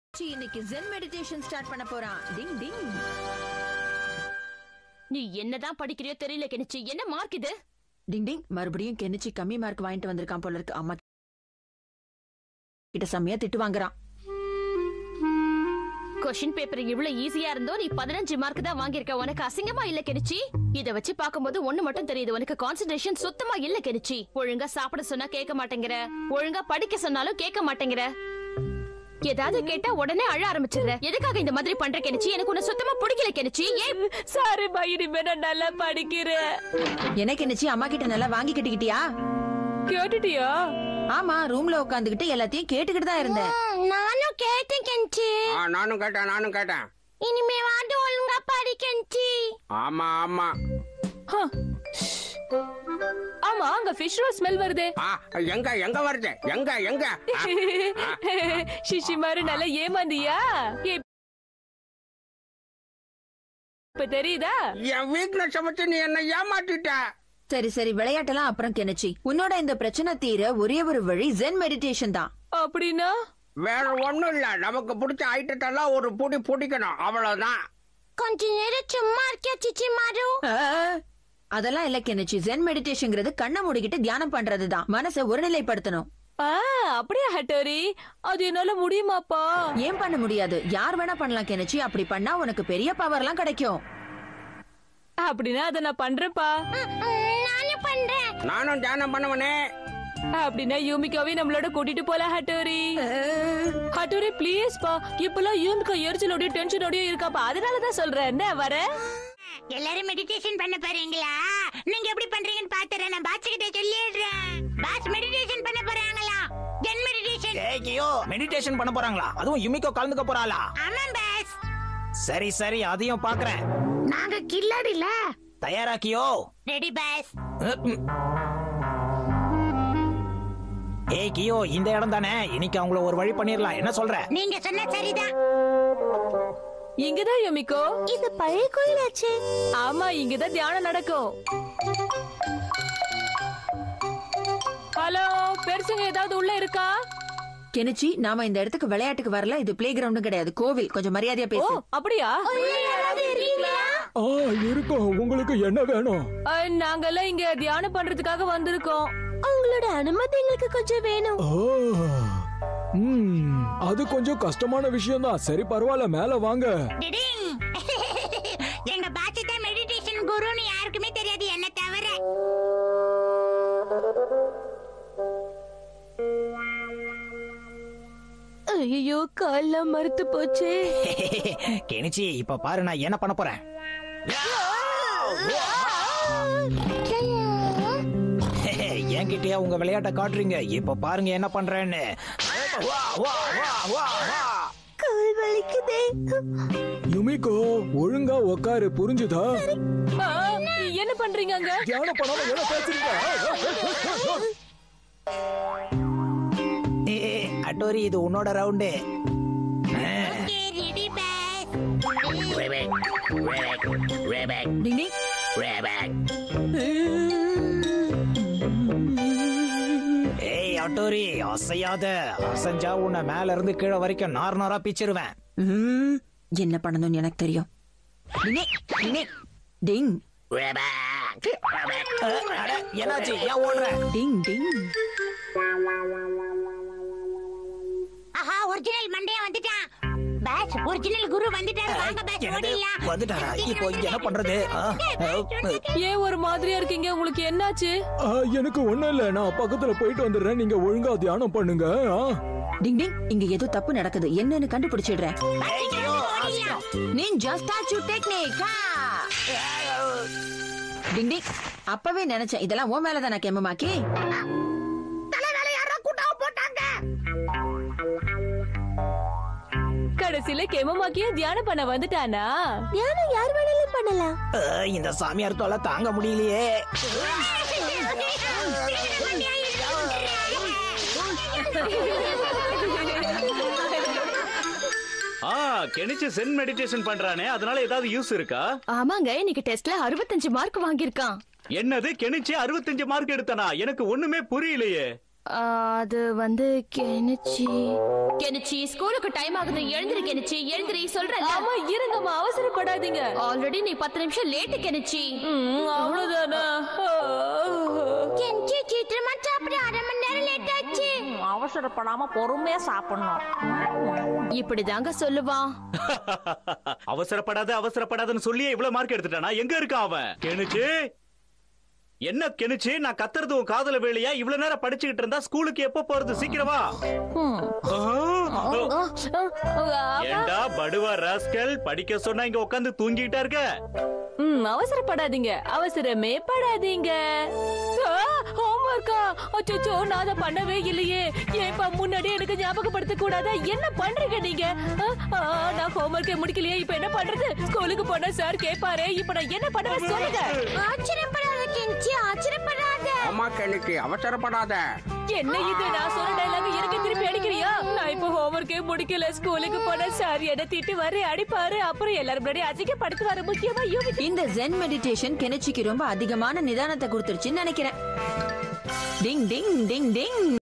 C, இன்னைக்கு gen meditation start பண்ண போறான் டிங் டிங் நீ என்னதான் படிக்கிறியோ தெரியல கெனிச்சி என்ன மார்க் இது டிங் டிங் மறுபடியும் கெனிச்சி கம்மி மார்க் வாங்கிட்டு வந்திருக்கான் போல இருக்கு அம்மா கிட்ட செம்மையா திட்டு வாங்குறான் கொஸ்டின் பேப்பர் இவ்வளவு ஈஸியா இருந்தோ நீ பதினஞ்சு மார்க் தான் வாங்கியிருக்க உனக்கு அசிங்கமா இல்ல கெனிச்சி இத வச்சு பாக்கும்போது ஒண்ணு மட்டும் தெரியுது உனக்கு கான்சென்ட்ரேஷன் சுத்தமா இல்ல கெனிச்சி ஒழுங்கா சாப்பிட சொன்னா கேட்க மாட்டேங்கிற ஒழுங்கா படிக்க சொன்னாலும் கேட்க மாட்டேங்கிற ஏதாவது கேட்டா உடனே அழ ஆரம்பிச்சிடுற எதுக்காக இந்த மாதிரி பண்ற கெனிச்சி எனக்கு உன்னை சுத்தமா பிடிக்கல கெனிச்சி ஏன் சாரி பா இனிமே நான் நல்லா படிக்கிறேன் என்ன கெனிச்சி அம்மா கிட்ட நல்லா வாங்கி கட்டிக்கிட்டியா கேட்டுட்டியா ஆமா ரூம்ல உட்காந்துக்கிட்டு எல்லாத்தையும் கேட்டுக்கிட்டு தான் இருந்தேன் நானும் கேட்டேன் கெனிச்சி ஆ நானும் கேட்டேன் நானும் கேட்டேன் இனிமே வாண்டு ஒழுங்கா படி கெனிச்சி ஆமா ஆமா ஆமா அங்க ஃபிஷ் ரோல் ஸ்மெல் வருதே ஆ எங்க எங்க வருது எங்க எங்க ஆ, சிஷி மாதிரி நல்லா ஏமாந்தியா இப்ப தெரியுதா என் வீக்னஸ் வச்சு நீ என்ன ஏமாத்திட்ட சரி சரி விளையாட்டெல்லாம் அப்புறம் கெனிச்சி உன்னோட இந்த பிரச்சனை தீர ஒரே ஒரு வழி ஜென் மெடிடேஷன் தான் அப்படின்னா வேற ஒண்ணும் இல்ல நமக்கு பிடிச்ச ஐட்டத்தை எல்லாம் ஒரு புடி பிடிக்கணும் அவ்வளவுதான் கொஞ்ச நேரம் சும்மா இருக்கியா சிச்சி மாரு ஆ, அதெல்லாம் இல்ல கெனிச்சி ஜென் மெடிடேஷன்ங்கிறது கண்ணை மூடிக்கிட்டு தியானம் பண்றதுதான் மனசை ஒருநிலைப்படுத்தணும் அப்படியா ஹட்டோரி அது என்னால முடியுமாப்பா ஏன் பண்ண முடியாது யார் வேணா பண்ணலாம் கெனிச்சி அப்படி பண்ணா உனக்கு பெரிய பவர்லாம் கிடைக்கும் அப்படின்னா அதை நான் பண்றேன்ப்பா நானும் பண்றேன் நானும் தியானம் பண்ணுவனே அப்படின்னா யூமிகாவே நம்மளோட கூட்டிட்டு போலாம் ஹட்டோரி ஹட்டோரி ப்ளீஸ் பா இப்பெல்லாம் யூமிகா எரிச்சலோடய டென்ஷனோடய இருக்காப்பா அதனாலதான் சொல்றேன் என்ன வர எல்லாரும் மெடிடேஷன் பண்ண போறீங்களா நீங்க எப்படி பண்றீங்கன்னு பாத்துறேன் நான் பாஸ் கிட்ட சொல்லிடுறேன் பாஸ் மெடிடேஷன் பண்ண போறாங்களா ஜென் மெடிடேஷன் ஏய்கியோ மெடிடேஷன் பண்ண போறாங்களா அதுவும் யுமிக்கோ கலந்துக்க போறாளா ஆமா பாஸ் சரி சரி அதையும் பாக்குறேன் நாங்க கில்லாடில தயாராக்கியோ ரெடி பாஸ் ஏய் கியோ இந்த இடம் தானே இன்னைக்கு அவங்கள ஒரு வழி பண்ணிரலாம் என்ன சொல்ற நீங்க சொன்ன சரிதான் இங்கதான் யுமிகோ இது பழைய கோயிலாச்சு ஆமா இங்கதான் தியானம் நடக்கும் ஹலோ பெருசுங்க ஏதாவது உள்ள இருக்கா கெனிச்சி நாம இந்த இடத்துக்கு விளையாட்டுக்கு வரல இது பிளே கிரவுண்டும் கிடையாது கோவில் கொஞ்சம் மரியாதையா ஓ பேசு அப்படியா ஆ இருக்கோம் உங்களுக்கு என்ன வேணும் அஹ், நாங்கெல்லாம் இங்க தியானம் பண்றதுக்காக வந்திருக்கோம் உங்களோட அனுமதி எங்களுக்கு கொஞ்சம் வேணும் ஓ ம், அது கொஞ்சம் கஷ்டமான விஷயம் தான் சரி பரவாயில்ல மேல வாங்க டிடிங் எங்க பாஸ் தான் மெடிடேஷன் குருன்னு யாருக்குமே தெரியாது என்ன தவிர ஐயோ கால்லாம் மறுத்து போச்சே கெனிச்சி இப்ப பாரு நான் என்ன பண்ண போறேன் என்கிட்டயே உங்க விளையாட்டை காட்டுறீங்க இப்ப பாருங்க என்ன பண்றேன்னு வா, வா, வா, வா, வா. யுமிகோ ஒழுங்கா உக்காரு புரிஞ்சுதா ஆ, என்ன பண்றீங்க அங்க தியானம் பண்ணாம என்ன பேசுறீங்க ஏ, ஏ, அட்டோரி இது உன்னோட round ready boss ding ding. ஏய் அட்டோரி அசையாத அசைஞ்சா உன்னை மேல இருந்து கீழே வரைக்கும் நார் நாரா பிச்சிருவேன் ம், என்ன பண்ணணும்னு எனக்கு தெரியும் டிங் டிங், டிங் டிங் அஹ், அட, என்னாச்சு ஏன் ஓடுற டிங் டிங் ஆஹா ஒரிஜினல் மண்டையா வந்துட்டான் பாஸ் ஒரிஜினல் குரு வந்துட்டாரு வாங்க பாஸ் என்னது ஓடிடலாம் வந்துட்டாரா இப்போ என்ன பண்றது ஆ, அஹ், ஏன் ஒரு மாதிரியா இருக்கீங்க உங்களுக்கு என்னாச்சு ஆ, எனக்கு ஒண்ணும் இல்ல நான் பக்கத்துல போயிட்டு வந்துடுறேன் நீங்க ஒழுங்கா தியானம் பண்ணுங்க ஆ? டிங் டிங் இங்க ஏதோ தப்பு நடக்குது என்னன்னு கண்டுபிடிச்சிடுறேன் ஏய், ஐயோ, ஓடிடலாம் ninja statue technique ding ding அப்பவே நினைச்சேன் இதெல்லாம் உன் மேலதான் நான் கெம்மமாக்கி கடைசியில கெமமாக்கிய தியானம் பண்ண வந்துட்டானா தியானம் யார் வேணாலும் பண்ணலாம் அஹ், இந்த சாமியார் தொல்லை தாங்க முடியலையே ஆ கெனிச்சு சென் மெடிடேஷன் பண்றானே அதனால ஏதாவது யூஸ் இருக்கா ஆமாங்க இன்னைக்கு டெஸ்ட்ல அறுபத்தஞ்சு மார்க் வாங்கியிருக்கான் என்னது கெனிச்சு அறுபத்தஞ்சு மார்க் எடுத்தனா எனக்கு ஒண்ணுமே புரியலையே ஆ, அது வந்து கெனிச்சி கெனிச்சி ஸ்கூலுக்கு டைம் ஆகுது எழுந்திரு கெனிச்சி எழுந்திரி சொல்றேன் ஆமா இருங்கம்மா அவசரப்படாதீங்க ஆல்ரெடி நீ பத்து நிமிஷம் லேட்டு கெனிச்சி ம், அவ்வளவுதானா கெஞ்சி சீக்கிரமா சாப்பிடு அரை மணி நேரம் லேட் ஆச்சு ம், அவசரப்படாம பொறுமையா சாப்பிடணும் இப்படிதாங்க சொல்லுவான் அவசரப்படாத அவசரப்படாதன்னு சொல்லியே இவ்வளவு மார்க் எடுத்துட்டானா எங்க இருக்கான் அவன் கெனிச்சு என்ன கெனிச்சு நான் கத்துறது உன் காதல வேலையா இவ்வளவு நேரம் படிச்சுக்கிட்டு இருந்தா ஸ்கூலுக்கு எப்ப போறது சீக்கிரமா ம். ஏண்டா படுவா ராஸ்கல் படிக்க சொன்னா இங்க உட்காந்து தூங்கிட்டா இருக்க ம், அவசரப்படாதீங்க அவசரமே படாதீங்க ஹோம்ஒர்க்கா அச்சோ நான் அதை பண்ணவே இல்லையே ஏப்பா முன்னாடி எனக்கு ஞாபகப்படுத்த கூடாதா என்ன பண்றீங்க நீங்க ஆ, ஆ, நான் ஹோம்ஒர்க்கே முடிக்கலையே இப்ப என்ன பண்றது ஸ்கூலுக்கு போனா சார் கேட்பாரு இப்ப நான் என்ன பண்ணுவேன் சொல்லுங்க ஆச்சரியப்படாத கெஞ்சி ஆச்சரியப்படாத அம்மா கெனிச்சி அவசரப்படாத என்ன இது நான் சொன்ன டைலாக் எனக்கு திருப்பி அடிக்கிறியா நான் இப்ப ஹோம்ஒர்க்கே முடிக்கல ஸ்கூலுக்கு போனா சார் என்ன திட்டு வர அடிப்பாரு அப்புறம் எல்லாரும் முன்னாடி அசிங்கப்படுத்துவாரு முக்கியமா யூகி இந்த ஜென் மெடிடேஷன் கெனிச்சிக்கு ரொம்ப அதிகமான நிதானத்தை கொடுத்துருச்சுன்னு நினைக்கிறேன் டிங் டிங் டிங் டிங்